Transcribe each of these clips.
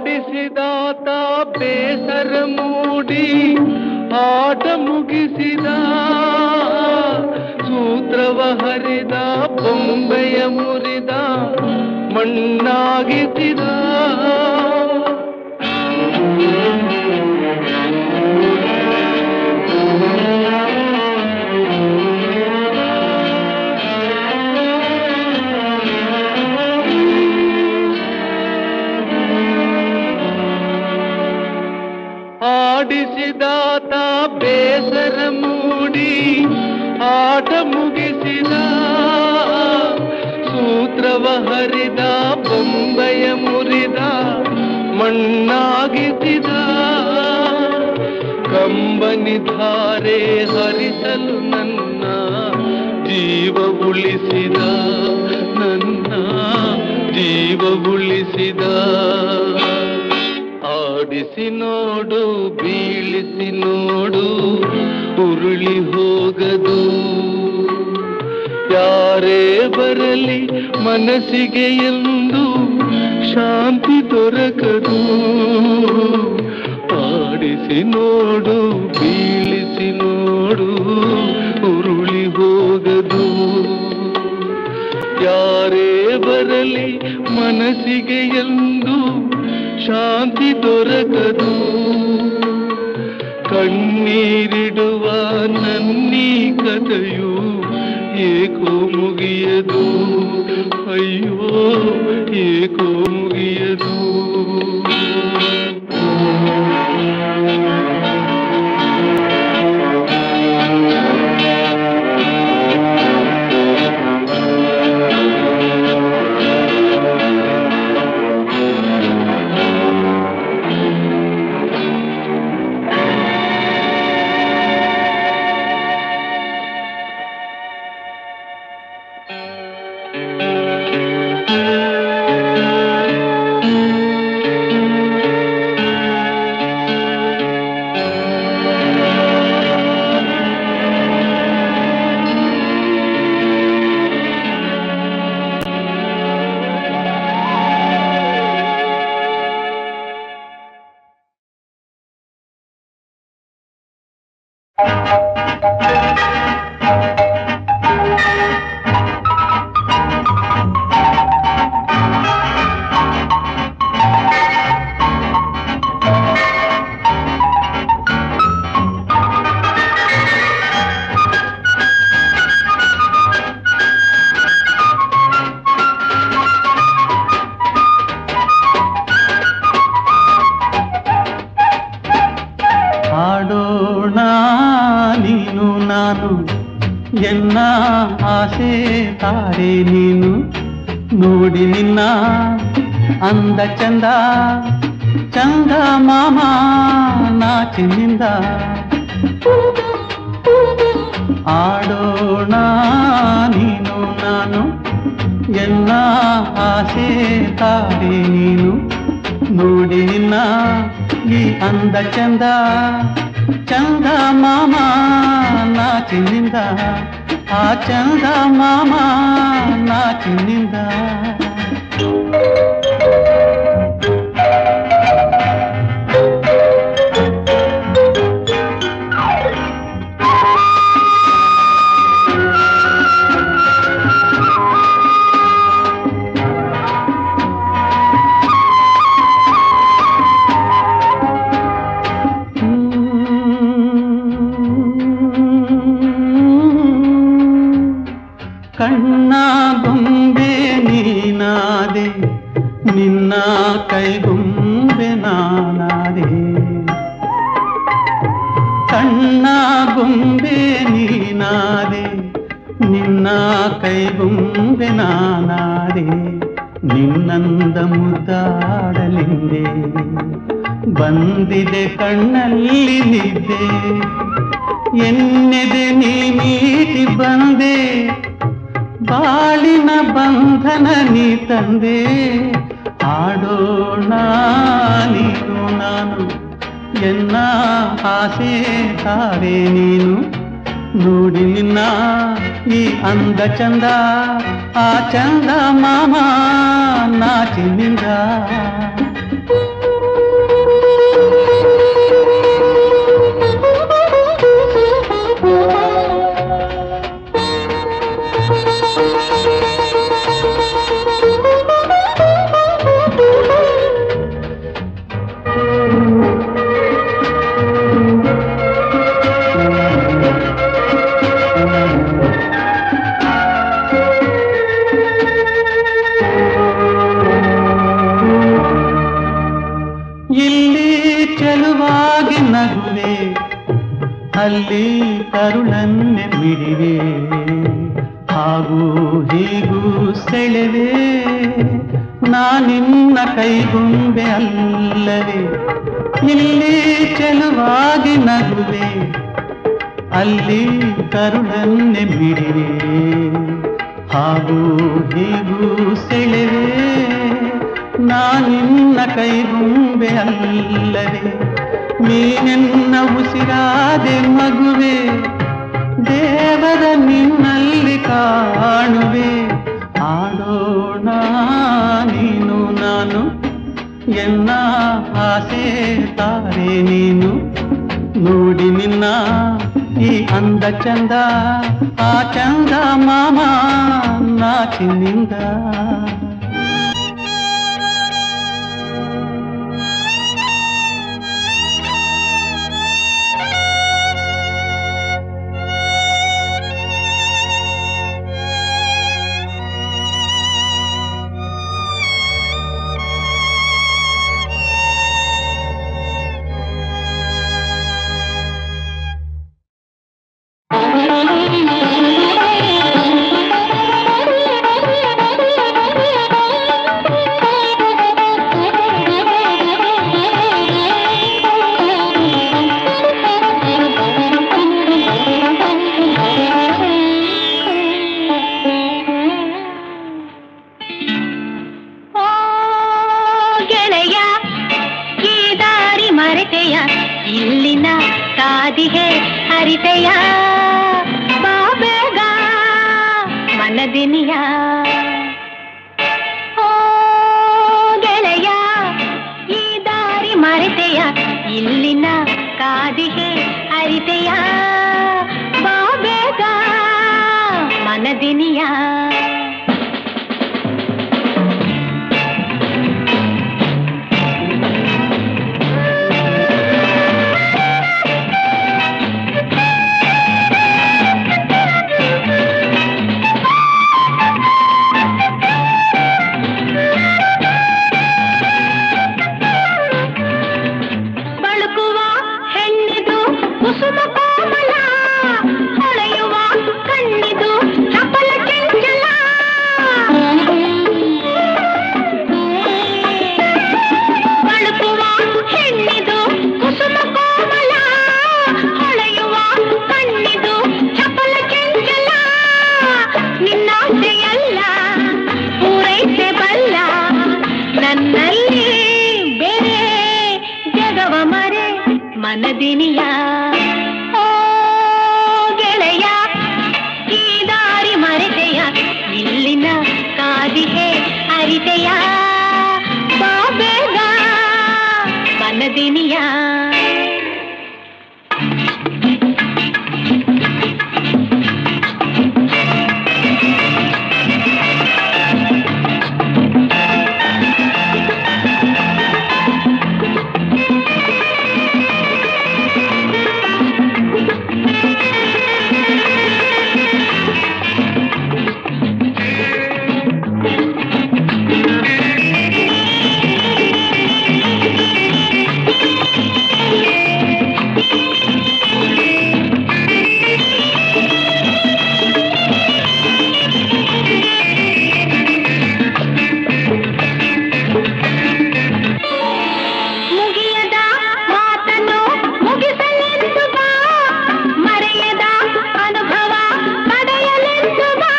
ಆಡಿಸಿದಾತ ಬೇಸರ ಮೂಡಿ ಆಟ ಮುಗಿಸಿದ ಸೂತ್ರವ ಹರಿದ ಬೊಂಬೆಯ ಮುರಿದ ಮಣ್ಣಾಗಿಸಿದ ಆಡಿಸಿದಾತ ಬೇಸರ ಮೂಡಿ ಆಟ ಮುಗಿಸಿದ ಸೂತ್ರವ ಹರಿದ ಬೊಂಬೆಯ ಮುರಿದ ಮಣ್ಣಾಗಿಸಿದ ಕಂಬನಿ ಧಾರೆ ಹರಿಸಲು ನನ್ನ ಜೀವ ಉಳಿಸಿದ ನನ್ನ ಜೀವ ಉಳಿಸಿದ ಆಡಿಸಿ ನೋಡು ಬೀಳಿಸಿ ನೋಡು ಉರುಳಿ ಹೋಗದು ಯಾರೇ ಬರಲಿ ಮನಸ್ಸಿಗೆ ಎಂದು ಶಾಂತಿ ದೊರಕದು ಆಡಿಸಿ ನೋಡು ಬೀಳಿಸಿ ನೋಡು ಉರುಳಿ ಹೋಗದು ಯಾರೇ ಬರಲಿ ಮನಸ್ಸಿಗೆ ಎಂದು ಶಾಂತಿ ದೊರಕದು ಕಣ್ಣೀರಿಡುವ ನನ್ನೀ ಕಥೆಯು ಏಕೋ ಮುಗಿಯದು ಅಯ್ಯೋ ಏಕೋ ಮುಗಿಯದು ಹಾಡೋಣ ನೀನು ನಾನು ಎನ್ನ ಆಸೆ ತಾರೆ ನೀನು ನೋಡಿ ನಿನ್ನ ಅಂದ ಚಂದ ಚಂದ ಮಾಮ ನಾಚಿನಿಂದ ಆಡೋಣ ನೀನು ನಾನು ಎನ್ನ ಆಸೆ ತಾರೆ ನೀನು ನೋಡಿ ನಿನ್ನ ಈ ಅಂದ ಚಂದ ಚಂದ ಮಾಮ ನಾಚಿನಿಂದ ಆ ಚಂದ ಮಾಮ ನಾಚಿನಿಂದ ಕಣ್ಣ ಗೊಂಬೆ ನೀನಾದೆ ನಿನ್ನ ಕೈಗೊಂಬೆ ನಾನಾದೆ ಕಣ್ಣ ಗೊಂಬೆ ನೀನಾದೆ ನಿನ್ನ ಕೈಗೊಂಬೆ ನಾನಾದೆ ನಿನ್ನಂದ ಮುದ್ದಾಡಲಿಂದೆ ಬಂದಿದೆ ಕಣ್ಣಲ್ಲಿ ನಿದ್ದೆ ಎನ್ನೆದೆ ನೀ ಮೀಟಿ ಬಂದೆ ಬಾಳಿನ ಬಂಧನ ನೀ ತಂದೆ ಆಡೋಣ ನೀನು ನಾನು ಎನ್ನ ಆಸೆ ತಾರೆ ನೀನು ನೋಡಿ ನಿನ್ನ ಈ ಅಂದ ಚಂದ ಆ ಚಂದ ಮಾಮ ನಾಚಿನಿಂದ ಅಲ್ಲಿ ಕರುಳನ್ನೆ ಮಿಡಿವೆ ಹಾಗೂ ಹೀಗೂ ಸೆಳೆವೆ ನಾನಿನ್ನ ಕೈಗುಂಬೆ ಅಲ್ಲವೇ ಇಲ್ಲಿ ಚೆಲುವಾಗಿ ನಗುವೆ ಅಲ್ಲಿ ಕರುಳನ್ನೆ ಮಿಡಿವೆ ಹಾಗೂ ಹೀಗೂ ಸೆಳೆವೆ ನಾನಿನ್ನ ಕೈಗುಂಬೆ ಅಲ್ಲವೇ ನೀನೆನ್ನ ಉಸಿರಾದೆ ಮಗುವೆ ದೇವರ ನಿನ್ನಲ್ಲಿ ಕಾಣುವೆ ಆಡೋಣ ನೀನು ನಾನು ಎನ್ನ ಆಸೆ ತಾರೆ ನೀನು ನೋಡಿ ನಿನ್ನ ಈ ಅಂದ ಚಂದ ಆ ಚಂದ ಮಾಮ ನಾಚಿನಿಂದ ಓ ಗೆಳೆಯ ಈ ದಾರಿ ಮರೆತೆಯ ಇಲ್ಲಿನ ಕಾದಿಗೆ ಹರಿತೆಯ ಬಾಬೇಗ ಮನದಿನಿಯ ಓ ಗೆಳೆಯ ಈ ದಾರಿ ಮರೆತೆಯ ಇಲ್ಲಿನ ಕಾದಿಗೆ ಹರಿತೆಯ ಬಾಬೇಗ ಮನದಿನಿಯ ಬಳುಕುವ ಹೆಣ್ಣಿದು ಕುಸುಮ ಕೋಮಲ ಹೊಳೆಯುವ ಕಣ್ಣಿದು ಚಪಲ ಚಂಚಲ ಬಳುಕುವ ಹೆಣ್ಣಿದು ಕುಸುಮ ಕೋಮಲ ಹೊಳೆಯುವ ಕಣ್ಣಿದು ಚಪಲ ಚಂಚಲ ನಿನ್ನಾಸೆಯಲ್ಲ ಪೂರೈಸೆ ಬಲ್ಲ ನನ್ನಲ್ಲಿ ಬೇರೆ ಜಗವ ಮರೆ ಮನದಿನಿಯ ಓ ಗೆಳೆಯ ಈ ದಾರಿ ಮರೆತೆಯ ಇಲ್ಲಿನ ಕಾದಿಗೆ ಅರಿತೆಯ ಬಾಬೇಗ ಮನದಿನಿಯ ಮುಗಿಯದ ಮಾತನ್ನು ಮುಗಿಸಲೆಂದು ಬಾ ಮರೆಯದ ಅನುಭವ ಪಡೆಯಲೆಂದು ಬಾ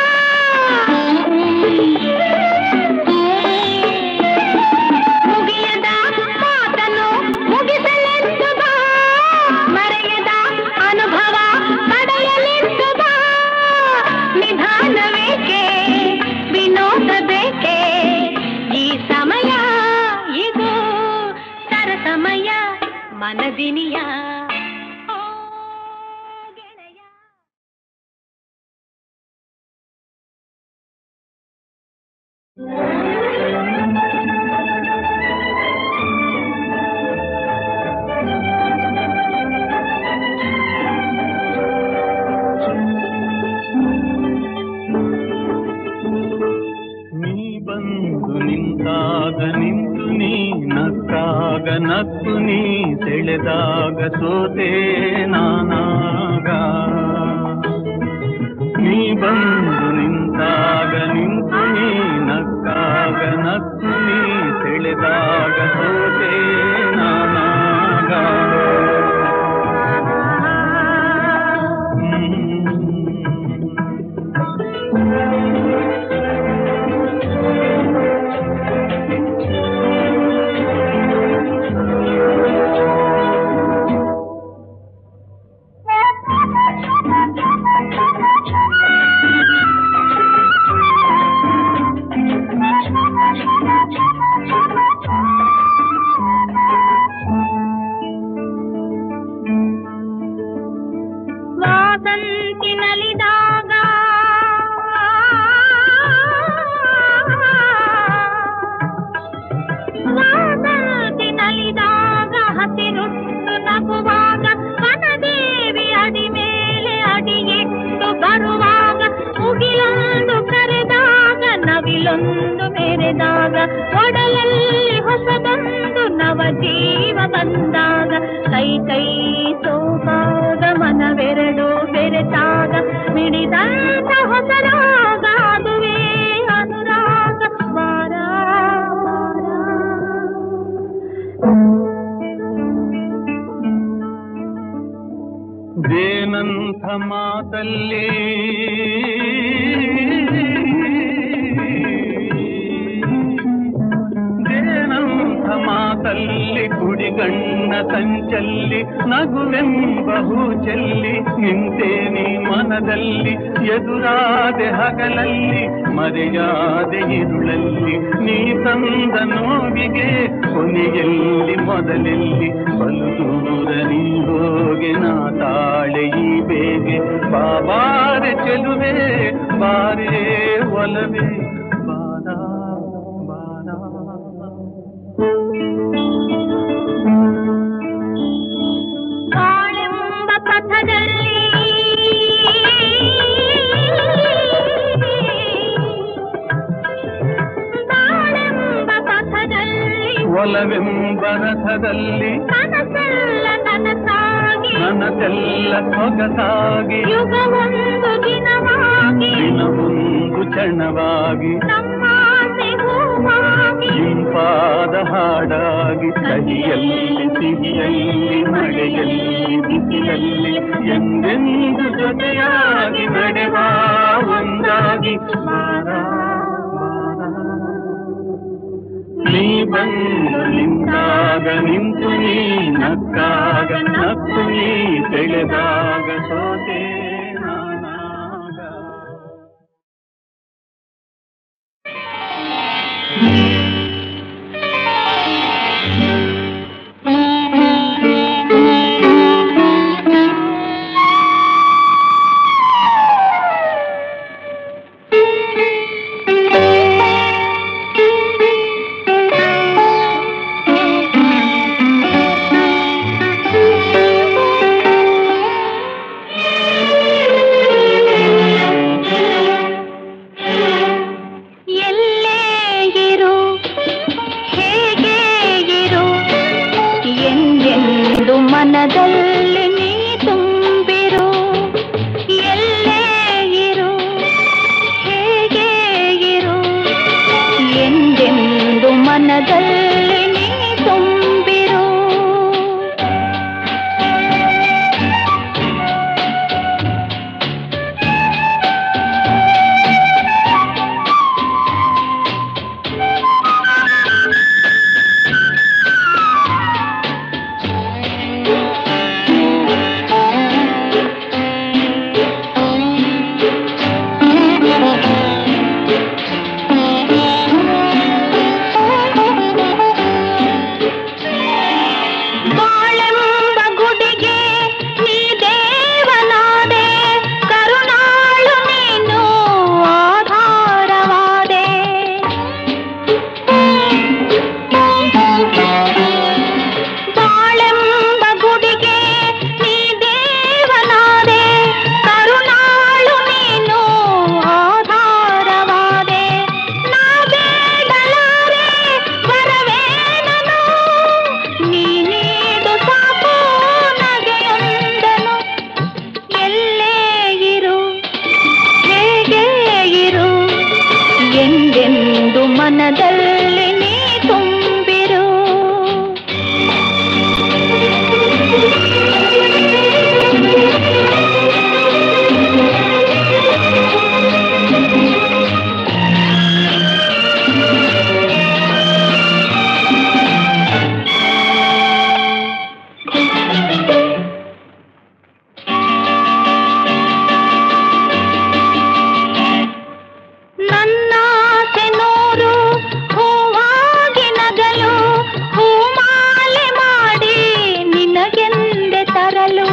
ಮುಗಿಯದ ಮಾತನ್ನು ಮುಗಿಸಲೆಂದು ಬಾ ಮರೆಯದ ಅನುಭವ ಪಡೆಯಲೆಂದು ಬಾ ನಿಧಾನವೇಕೆ ವಿನೋದ ಬೇಕೆ ಈ ಸಮಯ ಇದು ಸರಸಮಯ ಮನದಿನಿಯ ಓ ಗೆಳೆಯ ನೀ ಬಂದು ನಿಂತಾಗ ನಿಂತು ನೀ ನಕ್ಕಾಗ ನಕ್ಕು ನೀ ಸೆಳೆದಾಗ ಸೋತೆ ನಾನಾಗ ನೀ ಬಂದು ನಿಂತಾಗ ನಿಂತು ನೀ ನಕ್ಕಾಗ ನಕ್ಕು ನೀ ಸೆಳೆದಾಗ ಸೋತೆ ನಾನಾಗ ಹ್ಮ್. ವಾಸಂತಿ ನಲಿದಾಗ ವಾಸಂತಿ ನಲಿದಾಗ ಹಸಿರುಟ್ಟು ನಗುವಾಗ ವನದೇವಿ ಅಡಿ ಮೇಲೆ ಅಡಿಯಿಟ್ಟು ಬರುವಾಗ ಮುಗಿಲೊಂದು ಕರೆದಾಗ ನವಿಲೊಂದು ಮೆರೆದಾಗ ಒಡಲಲ್ಲಿ ಹೊಸದೊಂದು ನವ ಜೀವ ಬಂದಾಗ ಕೈ ಕೈ ಸೋಪಾದ ಮನವೆರಡು ಬೆರೆತಾಗ ಮಿಡಿದಂತ ಹೊಸರಾಗ ಅದುವೇ ಅನುರಾಗ ವಾರ ದೇನಂಥ ಮಾತಲ್ಲಿ ದೇನಂಥ ಮಾತಲ್ಲಿ ಕುಡಿಗಣ್ಣ ಸಂಚಲ್ಲಿ ನಗುವೆಂಬ ಹೂ ಚೆಲ್ಲಿ ನಿಂತೇನಿ ಮನದಲ್ಲಿ ಎದುರಾದೆ ಹಗಲಲ್ಲಿ ಮರೆಯಾದೆ ಇರುಳಲ್ಲಿ ನೀ ತಂದ ನೋವಿಗೆ ಕೊನೆಯಲ್ಲಿ ಮೊದಲೆಲ್ಲಿ ಬಲು ದೂರ ನೀ ಹೋಗೆ ನಾ ತಾಳೆ ಈ ಬೇಗೆ ಬಾಬಾರೆ ಚೆಲುವೆ ಬಾರೇ ಒಲವೇ ಬಾರ ಬಾರ ಕಾಳೆಂಬ ಪಥದಲ್ಲಿ ಬಾಳೆಂಬ ಪಥದಲ್ಲಿ ಒಲವೆಂಬ ರಥದಲ್ಲಿ ಕನಸೆಲ್ಲ ನನಸಾಗಿ ನನಗೆಲ್ಲ ಸೊಗಸಾಗಿ ಯುಗವೊಂದು ದಿನವಾಗಿ ದಿನವೊಂದು ಕ್ಷಣವಾಗಿ ನಮ್ಮಾಸೆ ಹೂವಾಗಿ ಇಂಪಾದ ಹಾಡಾಗಿ ಕಹಿಯಲ್ಲಿ ಸಿಹಿಯಲ್ಲಿ ಮಳೆಯಲ್ಲಿ ಬಿಸಿಲಲ್ಲಿ ಎಂದೆಂದು ಜೊತೆಯಾಗಿ ನಡೆವ ಒಂದಾಗಿ ಬಾರ, ಬಾರ. ನೀ ಬಂದು ನಿಂತಾಗ ನಿಂತು ನೀ ನಕ್ಕಾಗ ನಕ್ಕು ನೀ ಬೆಳೆದಾಗ ಸೋತೆ ನಾನಾಗ ಎಲ್ಲೇ ಇರು ಹೇಗೆ ಇರು ಎಂದೆಂದು ಮನದಲ್ಲಿ ನೀ ತುಂಬಿರು ಎಲ್ಲೇ ಇರು ಹೇಗೆ ಇರು ಎಂದೆಂದು ಮನದಲ್ಲಿ ನೀ ತುಂಬಿರು ಮನದಲ್ಲಿ ನೀ ತುಂಬಿರು ನನ್ನಾಸೆ ನೂರು ಹೂವಾಗಿ ನಗಲು ಹೂಮಾಲೆ ಮಾಡಿ ನಿನಗೆಂದೆ ತರಲು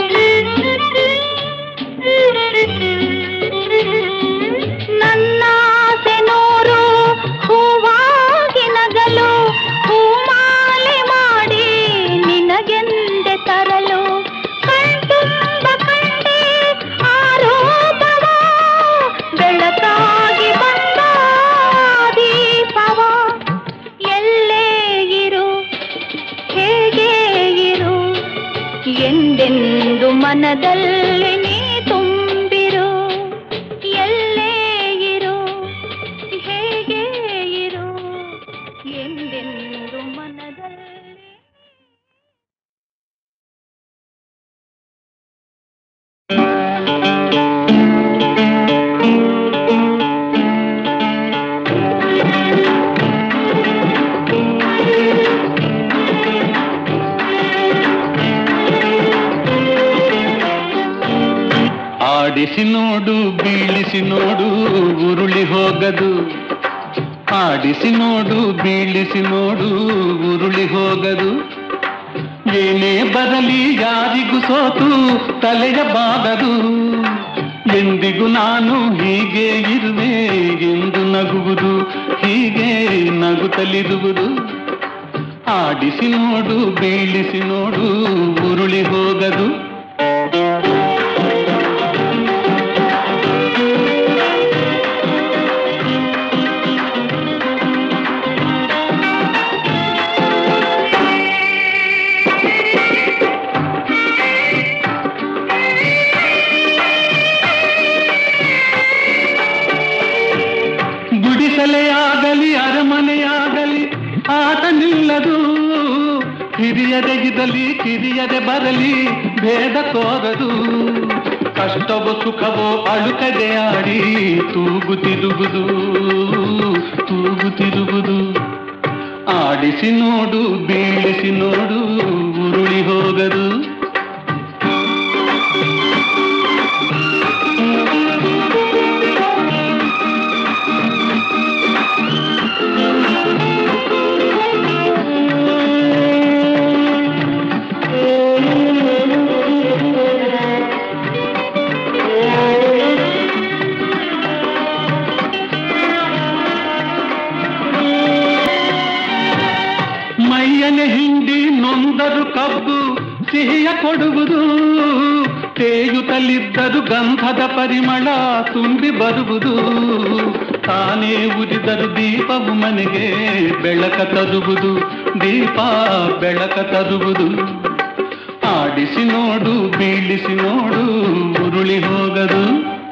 ನನ್ನಾಸೆ ನೂರು ಹೂವಾಗಿ ನಗಲು ಹೂಮಾಲೆ ಮಾಡಿ ನಿನಗೆಂದೆ ತರಲು ಕಣ್ತುಂಬ ಕಂಡೆ ಆರೋಪವ ಬೆಳಕಾಗಿ ಬಂದ ದೀಪವ ಎಲ್ಲೇ ಇರು ಹೇಗೆ ಇರು ಎಂದೆಂದು ಮನದಲ್ಲಿ ನೀ ತುಂಬಿರು ಎಲ್ಲೇ ಇರು ಹೇಗೆ ಇರು ಎಂದೆಂದು ಮನದಲ್ಲಿ ಆಡಿಸಿ ನೋಡು ಬೀಳಿಸಿ ನೋಡು ಉರುಳಿ ಹೋಗದು ಆಡಿಸಿ ನೋಡು ಬೀಳಿಸಿ ನೋಡು ಉರುಳಿ ಹೋಗದು ಏನೇ ಬರಲಿ ಯಾರಿಗೂ ಸೋತು ತಲೆಯ ಬಾಗದು ಎಂದಿಗೂ ನಾನು ಹೀಗೆ ಇರುವೆ ಎಂದು ನಗುವುದು ಹೀಗೆ ನಗುತ್ತಲಿರುವುದು ಆಡಿಸಿ ನೋಡು ಬೀಳಿಸಿ ನೋಡು ಉರುಳಿ ಹೋಗದು ಗುಡಿಸಲೆಯಾಗಲಿ ಅರಮನೆಯಾಗಲಿ ಆಟ ನಿಲ್ಲದು ಹಿರಿಯದೆಗಿದಲಿ ಕಿರಿಯದೆ ಬರಲಿ ಭೇದ ತೋರದು ಕಷ್ಟವೋ ಸುಖವೋ ಅಳುಕದೆ ಆಡಿ ತೂಗುತ್ತಿರುವುದು ತೂಗುತ್ತಿರುವುದು ಆಡಿಸಿ ನೋಡು ಬೀಳಿಸಿ ನೋಡು ಉರುಳಿ ಹೋಗದು ಮೈಯನೆ ಹಿಂಡಿ ನೊಂದರು ಕಬ್ಬು ಸಿಹಿಯ ಕೊಡುವುದು ತೇಯುತ್ತಲಿದ್ದರು ಗಂಧದ ಪರಿಮಳ ತುಂಬಿ ಬರುವುದು ತಾನೇ ಉರಿದರು ದೀಪವು ಮನೆಗೆ ಬೆಳಕ ತರುವುದು ದೀಪ ಬೆಳಕ ತರುವುದು ಆಡಿಸಿ ನೋಡು ಬೀಳಿಸಿ ನೋಡು ಉರುಳಿ ಹೋಗದು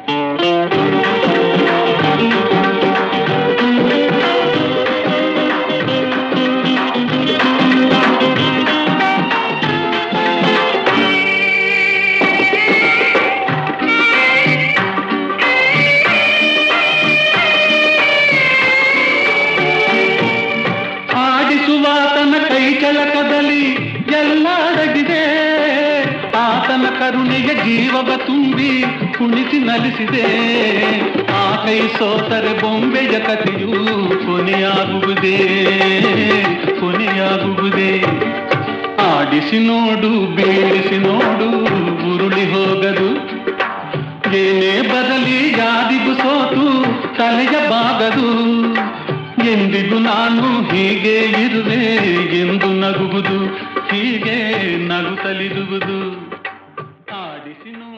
ಆಡಿಸುವಾತನ ಕೈ ಕೆಳಕದಲ್ಲಿ ಎಲ್ಲ ಅಡಗಿದೆ ಆತನ ಕರುಣೆಯ ಜೀವವ ತುಂಬಿ ಕುಣಿಸಿ ನಲಿಸಿದೆ ಆ ಕೈ ಸೋತರೆ ಬೊಂಬೆಯ ಕಥೆಯು ಕೊನೆಯಾಗುವುದೇ ಕೊನೆಯಾಗುವುದೇ ಆಡಿಸಿ ನೋಡು ಬೀಳಿಸಿ ನೋಡು ಉರುಳಿ ಹೋಗದು ಏನೇ ಬರಲಿ ಯಾರಿಗೂ ಸೋತು ತಲೆಯ ಬಾಗದು ಎಂದಿಗೂ ನಾನು ಹೀಗೆ ಇರುವೆ ಎಂದು ನಗುವುದು ಹೀಗೆ ನಗುತ್ತಲಿರುವುದು ಆಡಿಸಿ ನೋಡಿ